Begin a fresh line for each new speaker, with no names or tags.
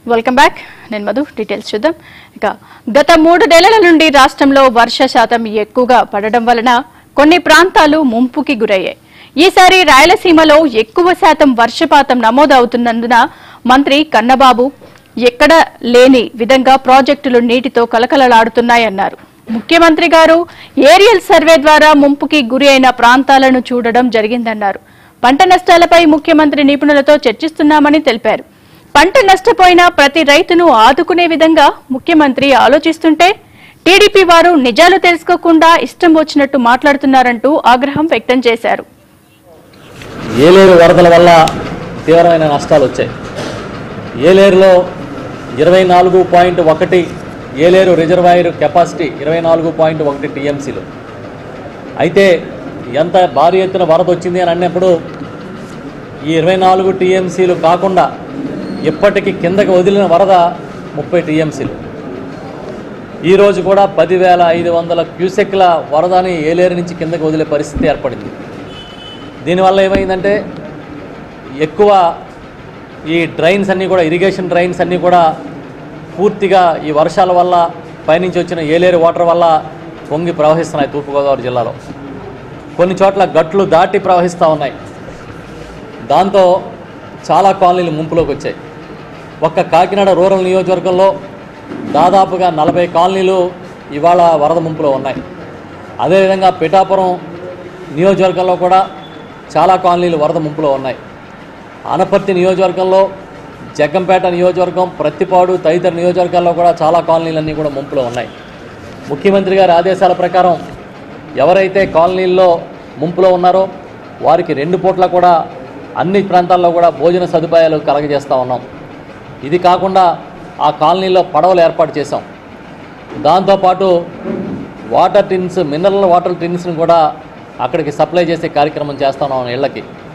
welcome back నేను Madhu details చూద్దాం ఇక గత మూడు నెలల నుండి రాష్ట్రంలో వర్ష శాతం ఎక్కువగా పడడం వలన కొన్ని ప్రాంతాలు ముంపుకి గురయ్యాయి ఈసారి రాయలసీమలో ఎక్కువ శాతం వర్షపాతం నమోదవుతున్నందున మంత్రి కన్నబాబు ఎక్కడ లేని విధంగా ప్రాజెక్టులు నీటితో కలకలలాడుతున్నాయన్నారు ముఖ్యమంత్రి గారు ఏరియల్ సర్వే ద్వారా ముంపుకి గురి అయిన ప్రాంతాలను చూడడం జరిగిందన్నారు పంట నష్టాలపై ముఖ్యమంత్రి నిపుణులతో చర్చిస్తున్నామని తెలిపారు పంట నష్టపోయిన ప్రతి రైతును ఆదుకునే విధంగా ముఖ్యమంత్రి ఆలోచిస్తుంటే టీడీపీ వారు నిజాలు తెలుసుకోకుండా ఇష్టం వచ్చినట్టు మాట్లాడుతున్నారంటూ ఆగ్రహం వ్యక్తం చేశారు
ఏలేరు వరదల వల్ల తీవ్రమైన నష్టాలు వచ్చాయి ఏలేరులో ఇరవై నాలుగు పాయింట్ ఒకటి ఏలేరు రిజర్వాయర్ కెపాసిటీ ఇరవై నాలుగు పాయింట్ ఒకటి టీఎంసీలు అయితే ఎంత భారీ ఎత్తున వరద వచ్చింది అని అన్నప్పుడు ఈ ఇరవై నాలుగు టీఎంసీలు కాకుండా ఇప్పటికి కిందకి వదిలిన వరద ముప్పై టీఎంసీలు ఈరోజు కూడా పదివేల ఐదు వందల క్యూసెక్ల వరదని ఏలేరు నుంచి కిందకి వదిలే పరిస్థితి ఏర్పడింది దీనివల్ల ఏమైందంటే ఎక్కువ ఈ డ్రైన్స్ అన్నీ కూడా ఇరిగేషన్ డ్రైన్స్ అన్నీ కూడా పూర్తిగా ఈ వర్షాల వల్ల పైనుంచి వచ్చిన ఏలేరు వాటర్ వల్ల పొంగి ప్రవహిస్తున్నాయి తూర్పుగోదావరి జిల్లాలో కొన్ని చోట్ల గట్లు దాటి ప్రవహిస్తూ ఉన్నాయి దాంతో చాలా కాలనీలు ముంపులోకి వచ్చాయి ఒక్క కాకినాడ రూరల్ నియోజకవర్గంలో దాదాపుగా నలభై కాలనీలు ఇవాళ వరద ముంపులో ఉన్నాయి అదేవిధంగా పిఠాపురం నియోజకవర్గంలో కూడా చాలా కాలనీలు వరద ముంపులో ఉన్నాయి ఆనపర్తి నియోజకవర్గంలో జగ్గంపేట నియోజకవర్గం ప్రత్తిపాడు తదితర నియోజకవర్గాల్లో కూడా చాలా కాలనీలన్నీ కూడా ముంపులో ఉన్నాయి ముఖ్యమంత్రి గారి ఆదేశాల ప్రకారం ఎవరైతే కాలనీల్లో ముంపులో ఉన్నారో వారికి రెండు పూట్ల కూడా అన్ని ప్రాంతాల్లో కూడా భోజన సదుపాయాలు కలగజేస్తూ ఉన్నాం ఇది కాకుండా ఆ కాలనీలో పడవలు ఏర్పాటు చేశాం దాంతోపాటు వాటర్ టిన్స్ మినరల్ వాటర్ టిన్స్ని కూడా అక్కడికి సప్లై చేసే కార్యక్రమం చేస్తున్నాం ఇళ్ళకి